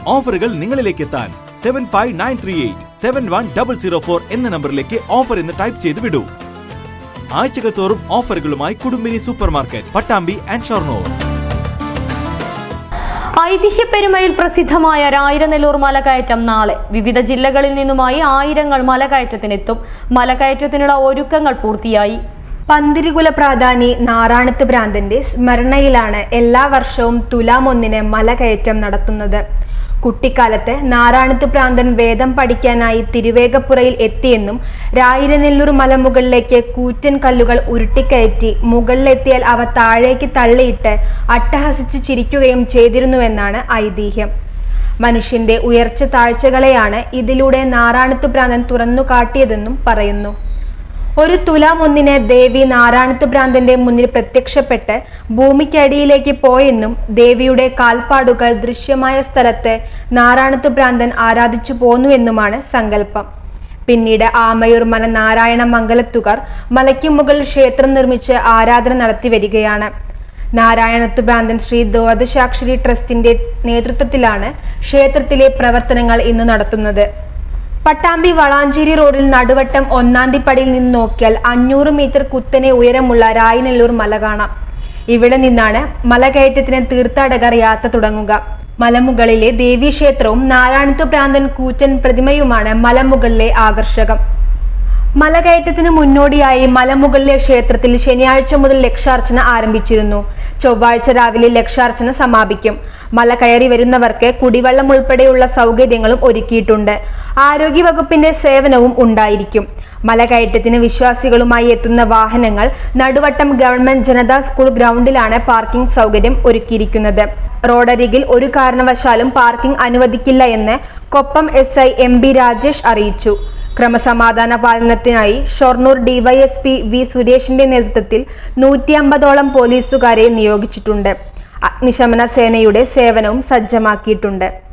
ഓഫറുകൾ നിങ്ങളിലേക്ക് എത്താൻ seven five nine three eight seven one double zero four എന്ന നമ്പറിലേക്ക് ഓഫർ എന്ന് ടൈപ്പ് ചെയ്ത് വിടൂ ആഴ്ചകൾ തോറും ഓഫറുകളുമായി Kudumbini super market Pattambi and Shoranur ഐതിഹ്യപ്പെരുമയിൽ പ്രസിദ്ധമായ രായിരനെല്ലൂർ മലകയറ്റം നാളെ വിവിധ ജില്ലകളിൽ നിന്നുമായി ആയിരങ്ങൾ മലകയറ്റത്തിനെത്തും മലകയറ്റത്തിനുള്ള ഒരുക്കങ്ങൾ പൂർത്തിയായി പന്തിരികുല പ്രാധാനി നാറാണത്ത് ഭ്രാന്തന്റെ സ്മരണയിലാണ് എല്ലാ വർഷവും തുലാം ഒന്നിന് മലകയറ്റം നടത്തുന്നത് കുട്ടിക്കാലത്ത് നാറാണത്ത് ഭ്രാന്തൻ വേദം പഠിക്കാനായി തിരുവേഗപ്പുറയിൽ എത്തിയെന്നും രായിരനെല്ലൂർ മലമുകളിലേക്ക് കൂറ്റൻ കല്ലുകൾ ഉരുട്ടിക്കയറ്റി മുകളിലെത്തിയാൽ അവ താഴേക്ക് തള്ളിയിട്ട് അട്ടഹസിച്ച് ചിരിക്കുകയും ചെയ്തിരുന്നുവെന്നാണ് ഐതിഹ്യം മനുഷ്യന്റെ ഉയർച്ച താഴ്ചകളെയാണ് ഇതിലൂടെ നാറാണത്ത് ഭ്രാന്തൻ തുറന്നു കാട്ടിയതെന്നും പറയുന്നു ഒരു തുലാം ഒന്നിന് ദേവി നാരായണത്ത് ഭ്രാന്തന്റെ മുന്നിൽ പ്രത്യക്ഷപ്പെട്ട് ഭൂമിക്കടിയിലേക്ക് പോയെന്നും ദേവിയുടെ കാൽപ്പാടുകൾ ദൃശ്യമായ സ്ഥലത്ത് നാരായണത്ത് ഭ്രാന്തൻ ആരാധിച്ചു പോന്നുവെന്നുമാണ് സങ്കല്പം പിന്നീട് ആമയൂർ മന നാരായണ മംഗലത്തുകാർ മലയ്ക്കു മുകളിൽ ക്ഷേത്രം നിർമ്മിച്ച് ആരാധന നടത്തി വരികയാണ് നാരായണത്ത് ഭ്രാന്തൻ ശ്രീ ദ്വാദശാക്ഷരി ട്രസ്റ്റിന്റെ നേതൃത്വത്തിലാണ് ക്ഷേത്രത്തിലെ പ്രവർത്തനങ്ങൾ ഇന്ന് നടത്തുന്നത് പട്ടാമ്പി വളാഞ്ചേരി റോഡിൽ നടുവട്ടം ഒന്നാന്തിപ്പടിയിൽ നിന്ന് നോക്കിയാൽ അഞ്ഞൂറ് മീറ്റർ കുത്തനെ ഉയരമുള്ള രായനെല്ലൂർ മല കാണാം ഇവിടെ നിന്നാണ് മലകയറ്റത്തിന് തീർത്ഥാടകർ യാത്ര തുടങ്ങുക മലമുകളിലെ ദേവീക്ഷേത്രവും നാരായണത്വ ഭ്രാന്തൻ കൂറ്റൻ പ്രതിമയുമാണ് മലമുകളിലെ ആകർഷകം മലകയറ്റത്തിന് മുന്നോടിയായി മലമുകളിലെ ക്ഷേത്രത്തിൽ ശനിയാഴ്ച മുതൽ ലക്ഷാർച്ചന ആരംഭിച്ചിരുന്നു ചൊവ്വാഴ്ച രാവിലെ ലക്ഷാർച്ചന സമാപിക്കും മല കയറി വരുന്നവർക്ക് കുടിവെള്ളം ഉൾപ്പെടെയുള്ള സൗകര്യങ്ങളും ഒരുക്കിയിട്ടുണ്ട് ആരോഗ്യവകുപ്പിന്റെ സേവനവും ഉണ്ടായിരിക്കും മലകയറ്റത്തിന് വിശ്വാസികളുമായി എത്തുന്ന വാഹനങ്ങൾ നടുവട്ടം ഗവൺമെന്റ് ജനതാ സ്കൂൾ ഗ്രൗണ്ടിലാണ് പാർക്കിംഗ് സൗകര്യം ഒരുക്കിയിരിക്കുന്നത് റോഡരികിൽ ഒരു കാരണവശാലും പാർക്കിംഗ് അനുവദിക്കില്ല എന്ന് Koppam S I M B Rajesh അറിയിച്ചു ക്രമസമാധാന പാലനത്തിനായി ഷൊർണൂർ ഡിവൈഎസ്പി വി സുരേഷിന്റെ നേതൃത്വത്തിൽ നൂറ്റി അമ്പതോളം പോലീസുകാരെ നിയോഗിച്ചിട്ടുണ്ട് അഗ്നിശമന സേനയുടെ സേവനവും സജ്ജമാക്കിയിട്ടുണ്ട്